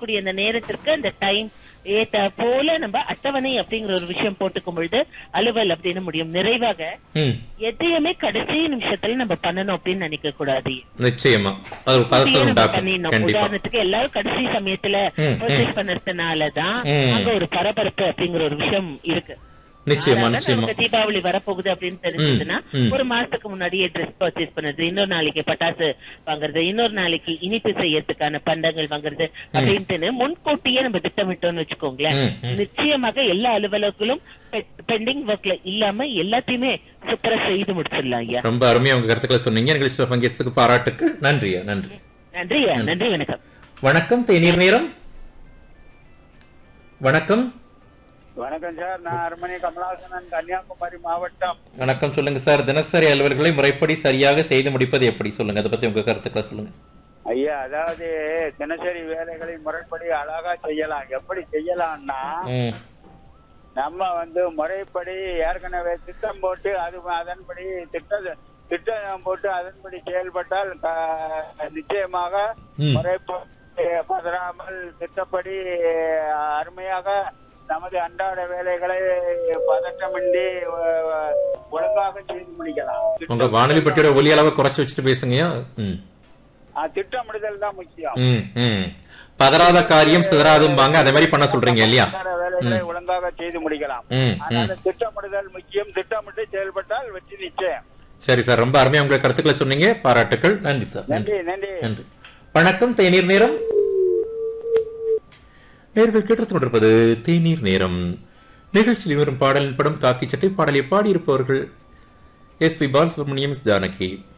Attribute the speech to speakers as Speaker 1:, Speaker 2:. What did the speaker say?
Speaker 1: இருக்கக்கூடிய அந்த நேரத்திற்கு அந்த டைம் ஏத்த போல நம்ம அட்டவணை அப்படிங்கிற ஒரு விஷயம் போட்டுக்கும் பொழுது அலுவல் அப்படின்னு முடியும் நிறைவாக
Speaker 2: ம்
Speaker 1: எதையுமே கடைசி நிமிஷத்துல நம்ம பண்ணணும் அப்படின்னு நினைக்க கூடாது
Speaker 2: நிச்சயமா அது ஒரு பதத்தை
Speaker 1: இப்படியே நம்ம
Speaker 2: உண்டாக்கும்
Speaker 1: பண்ணிடணும்.
Speaker 2: கண்டிப்பா
Speaker 1: உதாரணத்துக்கு எல்லாரும் கடைசி சமயத்துல
Speaker 2: ம்,
Speaker 1: பர்ச்சேஸ் பண்ணறதுனாலதான்
Speaker 2: ம்.
Speaker 1: அங்க ஒரு பரபரப்பு அப்படிங்கிற ஒரு விஷயம் இருக்கு
Speaker 2: நிச்சயமா
Speaker 1: அதனால
Speaker 2: நிச்சயமா
Speaker 1: நமக்கு தீபாவளி வரப்போகுது அப்படின்னு தெரிஞ்சதுன்னா
Speaker 2: ம்.
Speaker 1: ஒரு மாசத்துக்கு முன்னாடியே ட்ரெஸ் பர்ச்சேஸ் பண்றது இன்னொரு நாளைக்கு பட்டாசு வாங்குறது இன்னொரு நாளைக்கு இனிப்பு செய்யறதுக்கான பண்டங்கள் வாங்குறது அப்படின்ட்டு முன்கூட்டியே நம்ம திட்டமிட்டோம்னு வச்சுக்கோங்களேன்
Speaker 2: ம், ம்.
Speaker 1: நிச்சயமாக எல்லா அலுவலர்களும் பெண்டிங் ஒர்க்ல இல்லாம எல்லாத்தையுமே சூப்பரா செய்து முடிச்சிடலாம் ஐயா
Speaker 2: ரொம்ப அருமையா உங்க கருத்துக்களை சொன்னீங்க நிகழ்ச்சியில் பங்கேற்றதுக்கு பாராட்டுக்கள் நன்றியா நன்றி
Speaker 1: நன்றி ஐயா நன்றி வணக்கம்
Speaker 2: வணக்கம் தேநீர் நேரம் வணக்கம்
Speaker 3: வணக்கம் சார் நான் அரண்மனை கமலாசனன் கன்னியாகுமரி மாவட்டம்
Speaker 2: வணக்கம் சொல்லுங்க சார் தினசரி அலுவல்களை முறைப்படி சரியாக செய்து முடிப்பது எப்படி சொல்லுங்க அதை பத்தி உங்க கருத்துக்களை சொல்லுங்க
Speaker 3: ஐயா அதாவது தினசரி வேலைகளை முறைப்படி அழகா செய்யலாம் எப்படி செய்யலாம்னா
Speaker 2: ம்,
Speaker 3: நம்ம வந்து முறைப்படி ஏற்கனவே திட்டம் போட்டு அது அதன்படி திட்ட திட்டம் போட்டு அதன்படி செயல்பட்டால் க- நிச்சயமாக
Speaker 2: ம்.
Speaker 3: முறைப்படி பதறாமல் திட்டப்படி அருமையாக நமது அன்றாட வேலைகளை பதட்டமின்றி அஹ், ஒழுங்காக செய்து முடிக்கலாம்
Speaker 2: உங்க வானொலி பட்டியோட ஒலி அளவை குறைச்சு வச்சுட்டு பேசுங்கய்யா ம்
Speaker 3: ஆ, திட்டமிடுதல் தான் முக்கியம்
Speaker 2: ம் ம் பதறாத காரியம் சிதறாதும்பாங்க அதே மாதிரி பண்ண சொல்றீங்க இல்லையா
Speaker 3: அன்றாட வேலைகளை ஒழுங்காக செய்து முடிக்கலாம்
Speaker 2: ம் ம்
Speaker 3: அதனால திட்டமிடுதல் முக்கியம் திட்டமிட்டு செயல்பட்டால் வெற்றி நிச்சயம்
Speaker 2: சரி சார் ரொம்ப அருமையா உங்க கருத்துக்களை சொன்னீங்க பாராட்டுக்கள் நன்றி சார் நன்றி
Speaker 3: நன்றி நன்றி
Speaker 2: நன்றி வணக்கம் தேநீர் நேரம் நேர்கள் கேட்டு கொண்டிருப்பது தேநீர் நேரம் நிகழ்ச்சியில் வரும் பாடலின் படம் காக்கி சட்டை பாடலை பாடியிருப்பவர்கள் S P Balasubrahmanyam S Janaki